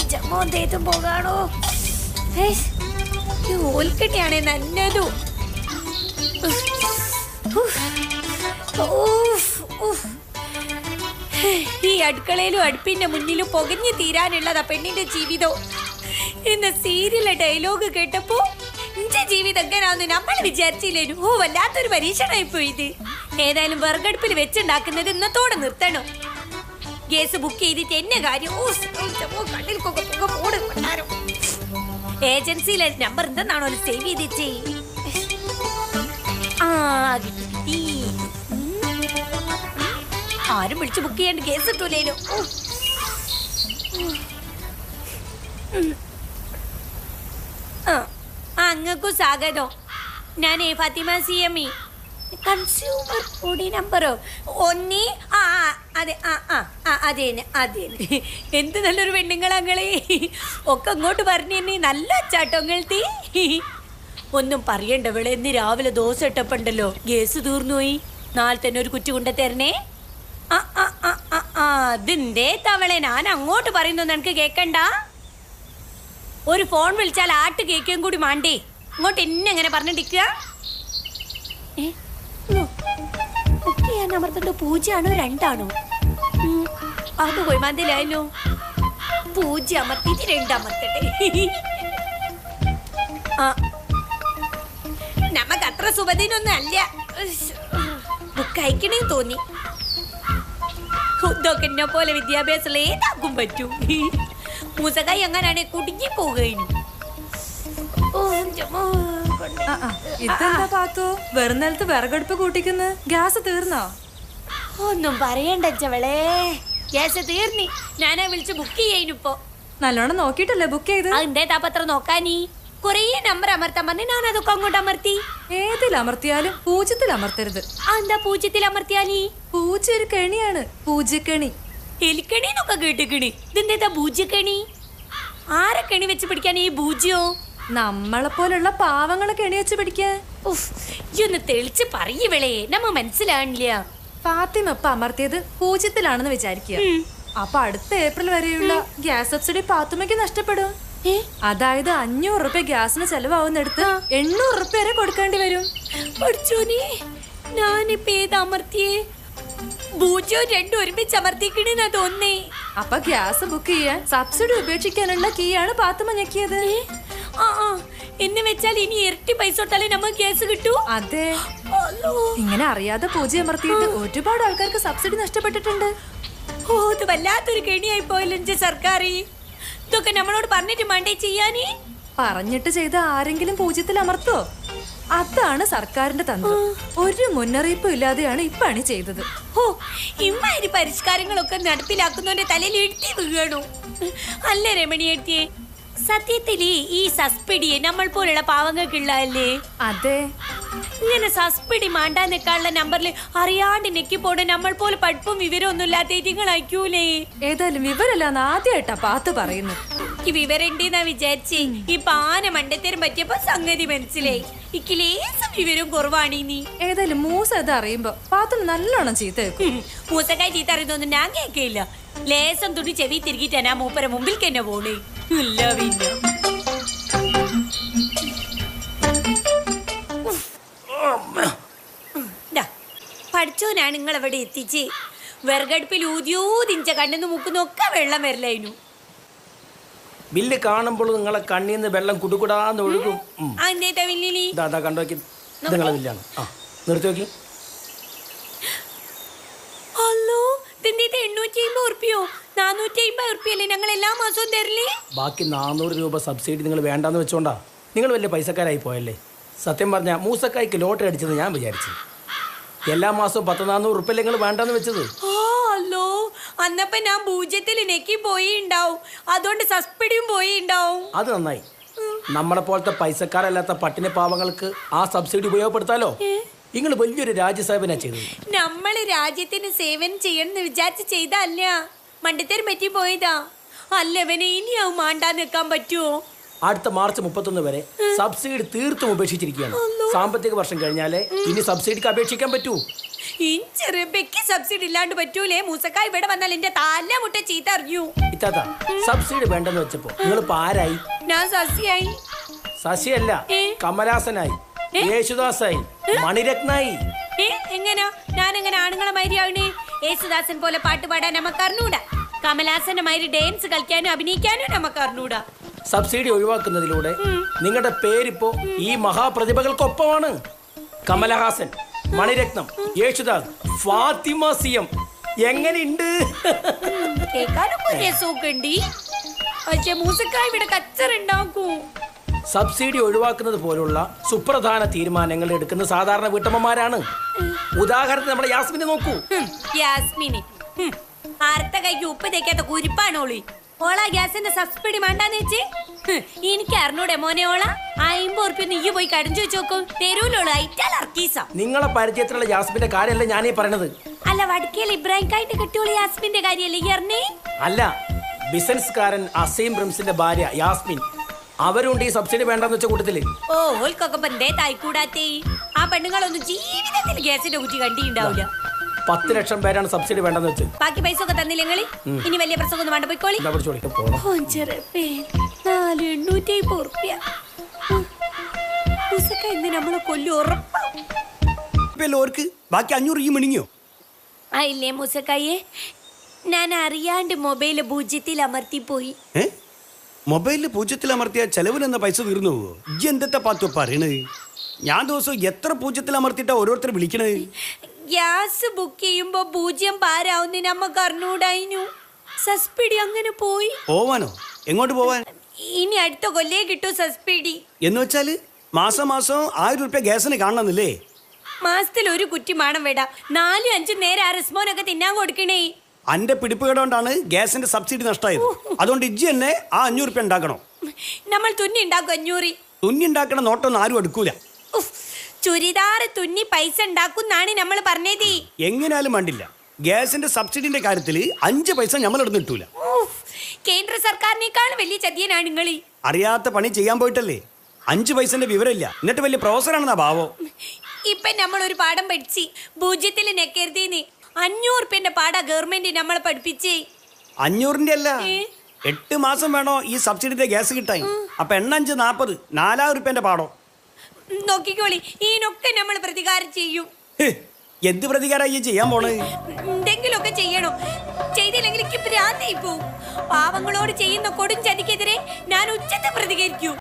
ചമ്മോന്തേത്തും പോകാണോ hey, ഈ ഓൽക്കട്ടിയാണേ നല്ലതു ഈ അടുക്കളയിലും അടുപ്പിന്റെ മുന്നിലും പുകഞ്ഞു തീരാനുള്ളതാ പെണ്ണിന്റെ ജീവിതം എന്ന സീരിയലെ ഡയലോഗ് കേട്ടപ്പോ എന്റെ ജീവിതം എങ്ങനെയാന്ന് നമ്മൾ വിചാരിച്ചില്ലേനു ഓ വല്ലാത്തൊരു പരീക്ഷണമായി പോയി ഇത് ഏതായാലും വിറകടുപ്പിൽ വെച്ചുണ്ടാക്കുന്നത് ഇന്നത്തോടെ നിർത്തണം ഗ്യാസ് ബുക്ക് ചെയ്തിട്ട് എന്നെ കാര്യം ഓ, ഓ, ചമ്മോ, കണ്ണിൽക്കൊക്കെ പുക പോട് കൊണ്ടാരോ. ഏജൻസിയിലെ നമ്പർ എന്തെന്നാണോ സേവ് ചെയ്തിട്ടേ ആ കിട്ടി ഉം. ആരും വിളിച്ച് ബുക്ക് ചെയ്യാണ്ട് കേസ് കിട്ടൂലേനു ഓ. ഉം. ആ ആ, അങ്ങക്കും സ്വാഗതം ഞാനേ ഫാത്തിമ സി എം ഇ കൺസ്യൂമർ കൂടി നമ്പറോ ഒന്നി ആ ആ, അതെ ആ ആ ആ അതെ തന്നെ അതെ തന്നെ. എന്ത് നല്ലൊരു പെണ്ണുങ്ങളങ്ങളെ ഒക്കെ അങ്ങോട്ട് പറഞ്ഞു തന്നെ നല്ല ചാട്ടങ്ങൾത്തി ഒന്നും പറയണ്ട ഇവിടെ ഇന്ന് രാവിലെ ദോശ ഇട്ടപ്പുണ്ടല്ലോ ഗ്യാസ് തീർന്നു പോയി നാളെ തന്നെ ഒരു കുറ്റി കൊണ്ട തരണേ ആ ആ ആ ആ ആ അതിന്റെ തവളെ ഞാൻ അങ്ങോട്ട് പറയുന്നു നിനക്ക് കേക്കണ്ട ഒരു ഫോൺ വിളിച്ചാൽ ആട്ട് കേക്കുകയും കൂടി മാണ്ടേ ഇങ്ങോട്ട് എന്നെ എങ്ങനെ പറഞ്ഞിട്ടിക്കുക ഏ? ഓ, ബുക്ക് ചെയ്യാൻ അമർത്തേണ്ട പൂജ്യമാണോ രണ്ടാണോ ഉം, അത് പോയി മതിലായല്ലോ പൂജ്യം അമർത്തിയിട്ട് രണ്ടമർത്തട്ടെ ആ നമുക്ക് അത്ര സുബദിനൊന്നും അല്ല ബുക്ക് അയക്കണേ തോന്നി ഇതൊക്കെ എന്നെ പോലെ വിദ്യാഭ്യാസമുള്ള ഏതാക്കും പറ്റൂ മൂസക്കായി എങ്ങനെയാണെ കുടുങ്ങി പോകുകയും ഓ, ജമ്മോ, കൊണ്ട്. ആ, ആ, ഇതെന്താ പാത്തു വെറും നിലത്ത് വിറകടുപ്പ് കൂട്ടിക്കുന്നു ഗ്യാസ് തീർന്നോ ഒന്നും പറയണ്ട ചവളേ ഗ്യാസ് തീർന്നി ഞാനാ വിളിച്ച് ബുക്ക് ചെയ്യുനിപ്പോ നല്ലോണം നോക്കിയിട്ടല്ലേ ബുക്ക് ചെയ്ത് അതെന്തേ താപത്രം നോക്കാനീ കൊറേ നമ്പർ അമർത്താൻ പറഞ്ഞ് ഞാൻ അതൊക്കെ അങ്ങോട്ട് അമർത്തി ഏതിൽ അമർത്തിയാലും പൂജ്യത്തിൽ അമർത്തരുത് ആ എന്താ പൂജ്യത്തിൽ അമർത്തിയാലീ പൂച്ച ഒരു കെണിയാണ് പൂജ്യക്കണി എലിക്കണിന്നൊക്കെ കേട്ടിക്കണി ഇതെന്തേതാ പൂജ്യക്കണി ആരെ കെണി വെച്ച് പിടിക്കാൻ ഈ പൂജ്യോ നമ്മളെ പോലുള്ള പാവങ്ങളെ കെണി വെച്ച് പിടിക്കാൻ ഉഫ്, ഈ ഒന്ന് തെളിച്ച് പറയവളേ നമ്മ മനസ്സിലാണില്ല ഫാത്തിമ ഇപ്പൊ അമർത്തിയത് പൂജ്യത്തിലാണെന്ന് വിചാരിക്കുക ഉം. അപ്പൊ അടുത്ത ഏപ്രിൽ വരെയുള്ള ഗ്യാസ് സബ്സിഡി പാത്തുമ്മയ്ക്ക് നഷ്ടപ്പെടും ഏ? അതായത് അഞ്ഞൂറ് റുപ്യ ഗ്യാസിന് ചെലവാവുന്നിടത്ത് എണ്ണൂറ് റുപ്യ വരെ കൊടുക്കേണ്ടി വരും പഠിച്ചോനെ ഞാനിപ്പോ ഏത് അമർത്തിയേ പൂജ്യവും രണ്ടും ഒരുമിച്ച് അമർത്തിക്കണെന്നാ തോന്നേ അപ്പൊ ഗ്യാസ് ബുക്ക് ചെയ്യാൻ സബ്സിഡി ഉപേക്ഷിക്കാനുള്ള കീയാണ് പാത്തുമ്മ ഞെക്കിയത് ഏ? ആ ആ എന്ന് വെച്ചാൽ ഇനി ഇരട്ടി പൈസ തൊട്ടാലേ നമുക്ക് ഗ്യാസ് കിട്ടൂ അതെ അല്ലോ. ഇങ്ങനെ അറിയാതെ പൂജ അമർത്തിയിട്ട് ഒരുപാട് ആൾക്കാർക്ക് സബ്സിഡി നഷ്ടപ്പെട്ടിട്ടുണ്ട് ഓ ഇത് വല്ലാത്തൊരു കെണിയായി പോയല്ലോ സർക്കാർ ഇതൊക്കെ നമ്മളോട് പറഞ്ഞിട്ട് വേണ്ടേ ചെയ്യാനേ പറഞ്ഞിട്ട് ചെയ്ത ആരെങ്കിലും പൂജ്യത്തിൽ അമർത്തോ അതാണ് സർക്കാരിന്റെ തന്ത്രം ഒരു മുന്നറിയിപ്പും ഇല്ലാതെയാണ് ഈ പണി ചെയ്തത് ഓ ഇമ്മാതിരി പരിഷ്കാരങ്ങളൊക്കെ നടപ്പിലാക്കുന്നവന്റെ തലയിൽ എഴുത്തി വീഴണു അല്ല രമണി എഴുത്തിയേ സത്യത്തിൽ ഈ സസ്പിടിയെ നമ്മൾ പോലുള്ള പാവങ്ങൾക്കുള്ളതല്ലേ അതെ ഇങ്ങനെ സസ്പിടി മാണ്ടാൻ നിൽക്കാനുള്ള നമ്പറിൽ അറിയാണ്ട് നെക്കി പോണ നമ്മൾ പോലെ പഠിപ്പും വിവരമൊന്നും ഇല്ലാത്ത നിങ്ങൾ അയക്കൂലേ ഏതായാലും വിവരല്ലാന്ന് ആദ്യമായിട്ടാ പാത്ത് പറയുന്നു എനിക്ക് വിവരണ്ടെന്നാ വിചാരിച്ചേ ഈ പാന മണ്ടത്തരം പറ്റിയപ്പോ സംഗതി മനസ്സിലായി ഇക്ക് ലേസം വിവരം കുറവാണീ നീ ഏതായാലും മൂസ ഇത് അറിയുമ്പോ പാത്തിന് നല്ലോണം ചീത്ത വെക്കും മൂസക്കായി ചീത്ത അറിയുന്നൊന്നും ഞാൻ കേൾക്കില്ല ലേസം തുണി ചെവി തിരികിട്ടാ ഞാൻ മൂപ്പര മുമ്പിൽ തന്നെ പോണേ ഇല്ല പിന്നെ ദാ, പഠിച്ചോനാണ് നിങ്ങൾ ഇവിടെ എത്തിച്ച് വിറകടുപ്പിൽ ഊതിയൂതിഞ്ച കണ്ണെന്ന് മുക്കുന്നൊക്കെ വെള്ളം വരില്ലായിരുന്നു ബില്ല് കാണുമ്പോൾ നിങ്ങളെ കണ്ണിൽ നിന്ന് വെള്ളം കുടുകുടാന്ന് ഒഴുകും ഉം. ആ എന്തേട്ടാ വില്ലിനി ഇതാ അതാ കണ്ടു നോക്കി ഇത് നിങ്ങളെ ബില്ലാണ് ആ നിർത്തി നോക്കി അല്ലോ ഇതെന്തേട്ടാ എണ്ണൂറ്റി അമ്പത് ഉറുപ്പിയോ നാനൂറ്റി അമ്പത് ഉറുപ്പിയല്ലേ ഞങ്ങൾ എല്ലാ മാസവും തരില്ലേ ബാക്കി നാനൂറ് രൂപ സബ്സിഡി നിങ്ങൾ വേണ്ടാന്ന് വെച്ചോണ്ടാ നിങ്ങൾ വലിയ പൈസക്കാരായി പോയല്ലേ സത്യം പറഞ്ഞാൽ മൂസക്കായ്ക്ക് ലോട്ടറി അടിച്ചത് ഞാൻ വിചാരിച്ചു എല്ലാ മാസവും പത്ത് നാനൂറ് ഉറുപ്പ നിങ്ങൾ വേണ്ടാന്ന് വെച്ചത് ആ അല്ലോ അന്നപ്പോ ഞാൻ പൂജ്യത്തിൽ നെക്കി പോയി ഉണ്ടാവും അതുകൊണ്ട് സസ്പിടിയും പോയി ഉണ്ടാവും അത് നന്നായി നമ്മളെ പോലത്തെ പൈസക്കാരല്ലാത്ത പട്ടിണി പാവങ്ങൾക്ക് ആ സബ്സിഡി ഉപയോഗപ്പെടുത്താലോ നിങ്ങൾ വലിയൊരു രാജ്യസേവന ചെയ്തത് നമ്മള് രാജ്യത്തിന് സേവനം ചെയ്യണമെന്ന് വിചാരിച്ച് ചെയ്തല്ല മണ്ടത്തേരും പറ്റി പോയതാ അല്ലവനെ ഇനിയാവും മാണ്ടാൻ നിൽക്കാൻ പറ്റുമോ അടുത്ത മാർച്ച് മുപ്പത്തൊന്ന് വരെ സബ്സിഡി തീർത്തും ഉപേക്ഷിച്ചിരിക്കുകയാണ് സാമ്പത്തിക വർഷം കഴിഞ്ഞാലേ ഇനി സബ്സിഡിക്ക് അപേക്ഷിക്കാൻ പറ്റൂ ഇഞ്ചെറുബയ്ക്ക് സബ്സിഡി ഇല്ലാണ്ട് പറ്റൂലേ മൂസക്കായ ഇവിടെ വന്നാൽ എന്റെ തല മുട്ട ചീത്ത അറിഞ്ഞു ഇത്താത്ത സബ്സിഡി വേണ്ടെന്ന് വെച്ചപ്പോ നിങ്ങൾ ഇപ്പൊ ആരായി ഞാൻ സസ്യായി ശശിയല്ല ഏ? കമലാസനായി യേശുദാസായി മണിരത്നായി ഏ എങ്ങനാ ഞാൻ എങ്ങനെ ആണുങ്ങളെ മാതിരിയാണ് യേശുദാസൻ പോലെ പാട്ട് പാടാൻ നമുക്ക് അറിഞ്ഞൂടാ കമലാസന്റെ മാതിരി ഡാൻസ് കളിക്കാനും അഭിനയിക്കാനും നമുക്ക് അറിഞ്ഞൂടാ സബ്സിഡി ഒഴിവാക്കുന്നതിലൂടെ നിങ്ങളുടെ പേരിപ്പോ ഈ മഹാപ്രതിഭകൾക്കൊപ്പമാണ് കമലഹാസൻ മണിരത്നം യേശുദാസ് ഫാത്തിമ സി എം എങ്ങനെയുണ്ട് കേൾക്കാനൊക്കെ രസമൊക്കെ ഉണ്ട് പക്ഷെ മൂസക്കായ ഇവിടെ കച്ചറുണ്ടാക്കൂ സബ്സിഡി ഒഴിവാക്കുന്നത് പോലുള്ള സുപ്രധാന തീരുമാനങ്ങൾ എടുക്കുന്ന സാധാരണ വീട്ടമ്മമാരാണ് ഉദാഹരണത്തിന് നമ്മുടെ യാസ്മിനെ നോക്കൂ ഹും, യാസ്മിന് ഹും, ആർത്ത കൈക്ക് ഉപ്പ് തേക്കാത്ത കുരിപ്പാണോളി ഓള ഗ്യാസിന്റെ സബ്സിഡി വേണ്ടാന്ന് വെച്ച് ഹും, എനിക്ക് അറിഞ്ഞൂടെ മോനെ ഓള അയിമ്പത് ഉറുപ്പ്യ നീ പോയി കടിച്ചു വെച്ച് നോക്കും തെരുവിലോള് അയറ്റാൽ അർക്കീസ നിങ്ങളെ പരിചയത്തിലുള്ള യാസ്മിന്റെ കാര്യമല്ല ഞാനീ പറയണത് അല്ല വടക്കേൽ ഇബ്രാഹിം കായിട്ട് കിട്ടിയോളൂ യാസ്മിന്റെ കാര്യല്ലേ ഈ അറിഞ്ഞേ അല്ല ബിസിനസ്കാരൻ അസീം ബ്രിംസിന്റെ ഭാര്യ യാസ്മിൻ അവരുണ്ട് ഈ സബ്സിഡി വേണ്ടെന്ന് വെച്ച കൂട്ടത്തില് ഓ ഓൽക്കൊക്കെ ഇപ്പൊ എന്തേ തായിക്കൂടാത്തേ ആ പെണ്ണുങ്ങളൊന്നും ജീവിതത്തിൽ ഗ്യാസിന്റെ കുറ്റി കണ്ടിണ്ടാവില്ല പത്ത് ലക്ഷം പേരാണ് സബ്സിഡി വേണ്ടെന്ന് വെച്ചത് ബാക്കി പൈസ ഒക്കെ തന്നില്ലെങ്കിൽ ഇനി വലിയ പ്രസംഗം ഒന്നും വേണ്ട പോയിക്കോളി എന്താ പിടിച്ചോളിക്ക് പോണം ഓഞ്ചെറുപ്പേ നാല് എണ്ണൂറ്റി അമ്പത് ഉറുപ്പ്യ ഉസക്ക ഇന്ന് നമ്മളെ കൊല്ലു ഉറപ്പാ ഇപ്പൊ ഓർക്ക് ബാക്കി അഞ്ഞൂറ് ഈ മിണിങ്ങിയോ ആയില്ലേ മൂസക്കായെ ഞാൻ അറിയാണ്ട് മൊബൈല് പൂജ്യത്തിൽ അമർത്തിപ്പോയി ഏ മൊബൈലിൽ പൂജ്യത്തിൽ അമർത്തിയ ചെലവിനെന്ന പൈസ തീർന്നു പോവോ ഇജ്ജ് എന്തത്തെ പാത്തു പറയണത് ഞാൻ ദിവസവും എത്ര പൂജ്യത്തിൽ അമർത്തിയിട്ടാ ഓരോരുത്തർ വിളിക്കണത് ഗ്യാസ് ബുക്ക് ചെയ്യുമ്പോ പൂജ്യം പാരാവുന്ന നമുക്ക് അറിഞ്ഞൂടായിനു സസ്പിടി അങ്ങനെ പോയി പോവാനോ എങ്ങോട്ട് പോവാൻ ഇനി അടുത്ത കൊല്ലേ കിട്ടൂ സസ്പിടി എന്ന് വെച്ചാല് മാസം മാസം ആയിരം റുപ്യ ഗ്യാസിന് കാണണമെന്നില്ലേ മാസത്തിൽ ഒരു കുറ്റി മാണം വേണ്ട നാലും അഞ്ചും നേരം ആ റിസ്മോനൊക്കെ തിന്നാൻ കൊടുക്കണേ അന്റെ പിടിപ്പുകേട് കൊണ്ടാണ് ഗ്യാസിന്റെ സബ്സിഡി നഷ്ടമായത് അതുകൊണ്ട് ഇജ്ജ് തന്നെ ആ അഞ്ഞൂറ് റുപ്യ ഉണ്ടാക്കണം നമ്മൾ തുന്നി ഉണ്ടാക്കും അഞ്ഞൂറി തുന്നി ഉണ്ടാക്കണ നോട്ടൊന്നും ആരും എടുക്കൂല ഉഫ്, ചുരിദാറ് തുന്നി പൈസ ഉണ്ടാക്കുന്നാണ് നമ്മൾ പറഞ്ഞത് എങ്ങനെയാലും വേണ്ടില്ല ഗ്യാസിന്റെ സബ്സിഡിന്റെ കാര്യത്തിൽ അഞ്ച് പൈസ നമ്മൾ ഇടുന്ന് കിട്ടൂല ഉഫ്, കേന്ദ്ര സർക്കാരിനേക്കാൾ വലിയ ചതിയനാണ് നിങ്ങൾ അറിയാത്ത പണി ചെയ്യാൻ പോയിട്ടല്ലേ അഞ്ച് പൈസന്റെ വിവരമില്ല എന്നിട്ട് വലിയ പ്രൊഫസറാണെന്നാ ഭാവോ ഇപ്പൊ നമ്മൾ ഒരു പാഠം പഠിച്ച് പൂജ്യത്തിൽ നെക്കരുതീന്ന് അഞ്ഞൂറ് റുപ്യന്റെ പാടാ ഗവൺമെന്റ് നമ്മളെ പഠിപ്പിച്ചേ അഞ്ഞൂറിന്റെ അല്ല ഏ? എട്ട് മാസം വേണോ ഈ സബ്സിഡിന്റെ ഗ്യാസ് കിട്ടാൻ അപ്പൊ എണ്ണ അഞ്ച് നാപ്പത് നാലായിരം റുപ്യന്റെ പാടോ നോക്കിക്കോളി ഈനൊക്കെ നമ്മൾ പ്രതികാരം ചെയ്യും ഹ്, എന്ത് പ്രതികാരം ഈ ചെയ്യാൻ പോണേ എന്തെങ്കിലുമൊക്കെ ചെയ്യണം ചെയ്തില്ലെങ്കിൽ എനിക്ക് ഭ്രാന്തായി പോവും പാവങ്ങളോട് ചെയ്യുന്ന കൊടും ചതിക്കെതിരെ ഞാൻ ഉച്ചത്തെ പ്രതികരിക്കൂ